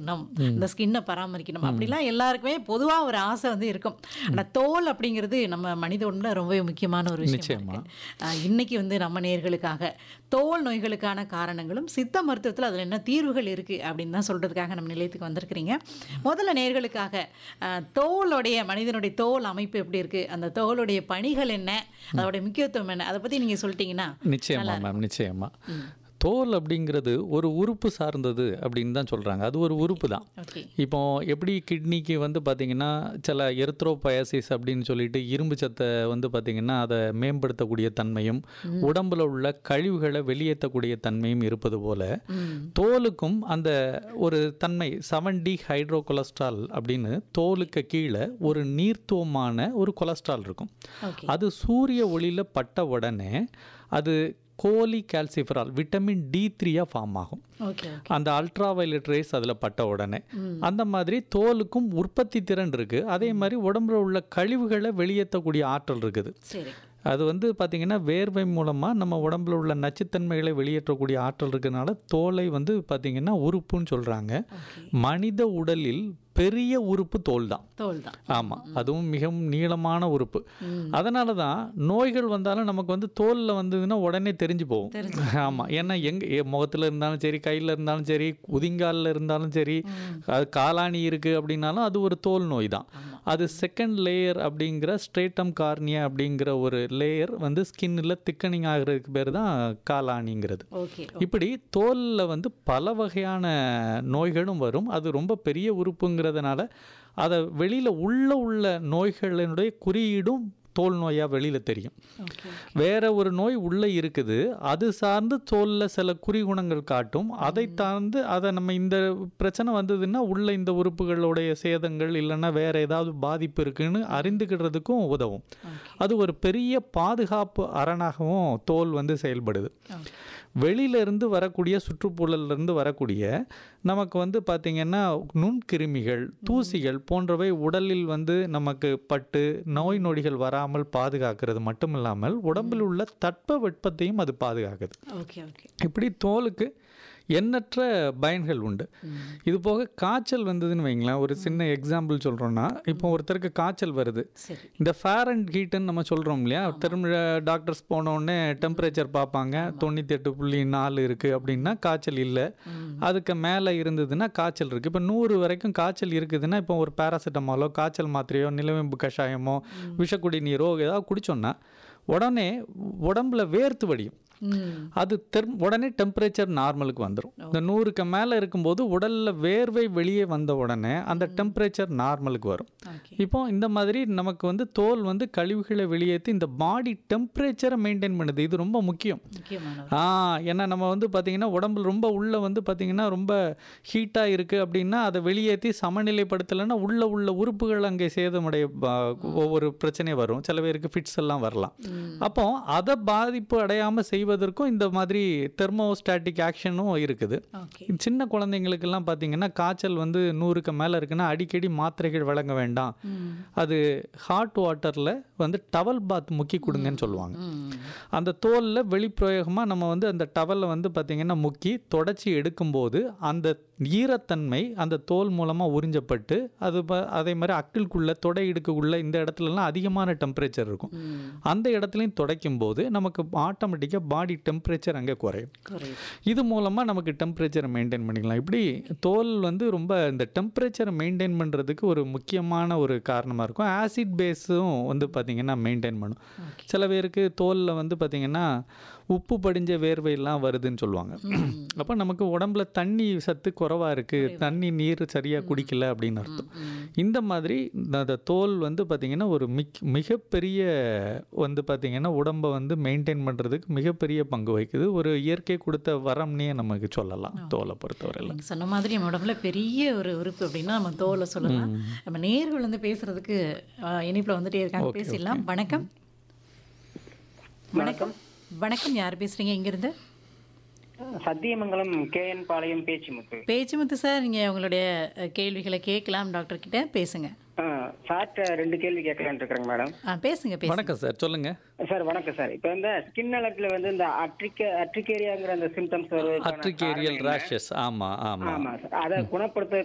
பண்ணணும் இந்த ஸ்கின்னை பராமரிக்கணும் அப்படிலாம் எல்லாருக்குமே பொதுவா ஒரு ஆசை வந்து இருக்கும் ஆனா தோல் அப்படிங்கிறது நம்ம மனித உடம்புல ரொம்பவே முக்கியமான ஒரு விஷயம் நிச்சயமா. இருக்கு. ஆஹ் இன்னைக்கு வந்து நம்ம நேர்களுக்காக தோல் நோய்களுக்கான காரணங்களும் சித்த மருத்துவத்தில் அதில் என்ன தீர்வுகள் இருக்குது அப்படின்னு தான் சொல்கிறதுக்காக நம்ம நிலையத்துக்கு வந்திருக்கிறீங்க முதல்ல நேர்களுக்காக ஆஹ் தோலுடைய மனிதனுடைய தோல் அமைப்பு எப்படி இருக்குது அந்த தோலுடைய பணிகள் என்ன அதோடைய முக்கியத்துவம் என்ன அதை பற்றி நீங்கள் சொல்லிட்டீங்கன்னா நிச்சயமா மேம் நிச்சயமா தோல் அப்படிங்கிறது ஒரு உறுப்பு சார்ந்தது அப்படின்னு தான் சொல்கிறாங்க அது ஒரு உறுப்பு தான் ஓகே இப்போ எப்படி கிட்னிக்கு வந்து பார்த்திங்கன்னா சில எர்த்ரோபயாசிஸ் அப்படின்னு சொல்லிட்டு இரும்பு சத்தை வந்து பார்த்திங்கன்னா அதை மேம்படுத்தக்கூடிய தன்மையும் உடம்புல உள்ள கழிவுகளை வெளியேற்றக்கூடிய தன்மையும் இருப்பது போல தோலுக்கும் அந்த ஒரு தன்மை செவன் டி ஹைட்ரோ கொலஸ்ட்ரால் அப்படின்னு தோலுக்கு கீழே ஒரு நீர்த்துவமான ஒரு கொலஸ்ட்ரால் இருக்கும் ஓகே அது சூரிய ஒளியில் பட்ட உடனே அது கோலி கால்சிஃபரால் விட்டமின் டி த்ரீயாக ஃபார்ம் ஆகும் ஓகே அந்த அல்ட்ரா வயலட் ரேஸ் அதில் பட்ட உடனே அந்த மாதிரி தோலுக்கும் உற்பத்தி திறன் இருக்குது அதே மாதிரி உடம்புல உள்ள கழிவுகளை வெளியேற்றக்கூடிய ஆற்றல் இருக்குது சரி அது வந்து பார்த்திங்கன்னா வேர்வை மூலமாக நம்ம உடம்புல உள்ள நச்சுத்தன்மைகளை வெளியேற்றக்கூடிய ஆற்றல் இருக்கிறதுனால தோலை வந்து பார்த்திங்கன்னா உறுப்புன்னு சொல்கிறாங்க மனித உடலில் பெரிய உறுப்பு தோல் தான் தோல் தான் ஆமாம் அதுவும் மிகவும் நீளமான உறுப்பு அதனால தான் நோய்கள் வந்தாலும் நமக்கு வந்து தோலில் வந்ததுன்னா உடனே தெரிஞ்சு போகும் ஆமாம் ஏன்னா எங்கே முகத்தில் இருந்தாலும் சரி கையில் இருந்தாலும் சரி உதிங்காலில் இருந்தாலும் சரி அது காலாணி இருக்குது அப்படின்னாலும் அது ஒரு தோல் நோய் தான் அது செகண்ட் லேயர் அப்படிங்கிற ஸ்ட்ரேட்டம் கார்னியா அப்படிங்கிற ஒரு லேயர் வந்து ஸ்கின்னில் திக்கனிங் ஆகிறதுக்கு பேர் தான் காலாணிங்கிறது ஓகே இப்படி தோலில் வந்து பல வகையான நோய்களும் வரும் அது ரொம்ப பெரிய உறுப்புங்கிறதுனால அதை வெளியில் உள்ள உள்ள நோய்களினுடைய குறியீடும் தோல் நோயாக வெளியில் தெரியும் ஓகே வேற ஒரு நோய் உள்ளே இருக்குது அது சார்ந்து தோலில் சில குறிகுணங்கள் காட்டும் அதை சார்ந்து அதை நம்ம இந்த பிரச்சனை வந்ததுன்னா உள்ள இந்த உறுப்புகளுடைய சேதங்கள் இல்லைன்னா வேற ஏதாவது பாதிப்பு இருக்குன்னு அறிந்துக்கிடுறதுக்கும் உதவும் அது ஒரு பெரிய பாதுகாப்பு அரணாகவும் தோல் வந்து செயல்படுது வெளியிலிருந்து வரக்கூடிய சுற்றுச்சூழல்ல இருந்து வரக்கூடிய நமக்கு வந்து பார்த்திங்கன்னா நுண்கிருமிகள் தூசிகள் போன்றவை உடலில் வந்து நமக்கு பட்டு நோய் நொடிகள் வராமல் பாதுகாக்கிறது மட்டும் இல்லாமல் உடம்பில் உள்ள தட்ப வெப்பத்தையும் அது பாதுகாக்குது ஓகே ஓகே இப்படி தோலுக்கு எண்ணற்ற பயன்கள் உண்டு இது போக காய்ச்சல் வந்ததுன்னு வைங்களேன் ஒரு சின்ன எக்ஸாம்பிள் சொல்கிறோன்னா இப்போ ஒருத்தருக்கு காய்ச்சல் வருது சரி இந்த ஃபேர் அண்ட் ஹீட்டுன்னு நம்ம சொல்கிறோம் இல்லையா திரும்ப டாக்டர்ஸ் போனோடனே டெம்பரேச்சர் பார்ப்பாங்க தொண்ணூற்றி எட்டு புள்ளி நாலு இருக்குது அப்படின்னா காய்ச்சல் இல்லை அதுக்கு மேலே இருந்ததுன்னா காய்ச்சல் இருக்குது இப்போ நூறு வரைக்கும் காய்ச்சல் இருக்குதுன்னா இப்போ ஒரு பேராசிட்டமாலோ காய்ச்சல் மாத்திரையோ நிலவேம்பு கஷாயமோ விஷக்குடி நீரோ ஏதாவது குடிச்சோன்னா உடனே உடம்புல வேர்த்து வடியும் ம் அது தெர் உடனே டெம்பரேச்சர் நார்மலுக்கு வந்துடும் இந்த நூறுக்கு மேலே இருக்கும்போது உடலில் வேர்வை வெளியே வந்த உடனே அந்த டெம்பரேச்சர் நார்மலுக்கு வரும் ஓகே இப்போ இந்த மாதிரி நமக்கு வந்து தோல் வந்து கழிவுகளை வெளியேற்றி இந்த பாடி டெம்பரேச்சரை மெயின்டைன் பண்ணுது இது ரொம்ப முக்கியம் முக்கியமானவர் ஆ ஏன்னா நம்ம வந்து பார்த்திங்கன்னா உடம்புல ரொம்ப உள்ளே வந்து பார்த்திங்கன்னா ரொம்ப ஹீட்டாக இருக்குது அப்படின்னா அதை வெளியேற்றி சமநிலைப்படுத்தலைன்னா உள்ள உள்ள உறுப்புகள் அங்கே சேதமடைய ப- ஒவ்வொரு பிரச்சனை வரும் சில பேருக்கு ஃபிட்ஸ் எல்லாம் வரலாம் அப்போ அதை பாதிப்பு அடையாமல் செய்வதற்கும் இந்த மாதிரி தெர்மோஸ்டாட்டிக் ஆக்ஷனும் இருக்குது ஓகே சின்ன குழந்தைங்களுக்கெல்லாம் பார்த்தீங்கன்னா காய்ச்சல் வந்து நூறுக்கு மேலே இருக்குன்னா அடிக்கடி மாத்திரைகள் வழங்க வேண்டாம் ம் அது ஹாட் வாட்டரில் வந்து டவல் பாத் முக்கி கொடுங்கன்னு சொல்லுவாங்க ம் அந்த தோலில் வெளிப்பிரயோகமாக நம்ம வந்து அந்த டவலை வந்து பார்த்திங்கன்னா முக்கி தொடச்சி எடுக்கும்போது அந்த ஈரத்தன்மை அந்த தோல் மூலமாக உறிஞ்சப்பட்டு அது ப- அதே மாதிரி அக்கிள்குள்ளே தொடை இடுக்குள்ள இந்த இடத்துலலாம் அதிகமான டெம்பரேச்சர் இருக்கும் ம் அந்த இடத்துலையும் துடைக்கும் போது நமக்கு ஆட்டோமேட்டிக்காக பாடி டெம்பரேச்சர் அங்கே குறையும் குறையுது இது மூலமாக நமக்கு டெம்பரேச்சரை மெயின்டைன் பண்ணிக்கலாம் இப்படி தோல் வந்து ரொம்ப இந்த டெம்பரேச்சரை மெயின்டைன் பண்ணுறதுக்கு ஒரு முக்கியமான ஒரு காரணமாக இருக்கும் ஆசிட் பேஸும் வந்து பார்த்திங்கன்னா மெயின்டைன் பண்ணும் சில பேருக்கு தோலில் வந்து பார்த்திங்கன்னா உப்பு படிஞ்ச வேர்வையெல்லாம் வருதுன்னு சொல்லுவாங்க அப்போ நமக்கு உடம்புல தண்ணி சத்து குறைவாக இருக்குது தண்ணி நீர் சரியாக குடிக்கல அப்படின்னு அர்த்தம் இந்த மாதிரி இந்த அந்த தோல் வந்து பார்த்திங்கன்னா ஒரு மிக் மிகப்பெரிய வந்து பார்த்திங்கன்னா உடம்பை வந்து மெயின்டைன் பண்ணுறதுக்கு மிகப்பெரிய பங்கு வகிக்குது ஒரு இயற்கை கொடுத்த வரம்னே நமக்கு சொல்லலாம் தோலை பொறுத்தவரையில் நீங்க சொன்ன மாதிரி நம்ம உடம்புல பெரிய ஒரு உறுப்பு அப்படின்னா நம்ம தோலை சொல்லலாம் நம்ம நேர்கள் வந்து பேசுறதுக்கு அஹ், இணைப்புல வந்துட்டே இருக்காங்க பேசிடலாம் வணக்கம் வணக்கம் வணக்கம் யார் பேசுறீங்க இங்கிருந்து Sathyamangalam K N Palayam Pechumuthu Pechumuthu sir நீங்க உங்களுடைய அஹ், கேள்விகளை கேட்கலாம் டாக்டர் கிட்ட பேசுங்க சார்ட்ட ரெண்டு கேள்வி கேட்கலான்னு இருக்கிறேங்க மேடம் ஆ பேசுங்க பேசுங்க வணக்கம் சார் சொல்லுங்கள் சார் வணக்கம் சார் இப்போ இந்த ஸ்கின் அலர்ஜில வந்து இந்த அட்ரிக்க அட்ரிகேரியாங்கிற அந்த சிம்டம்ஸ் வருவதற்கான அட்ரிகேரியல் காரணம் என்ன? ரேஷஸ் ஆமாம் ஆமாம் ஆமா சார் அதை குணப்படுத்த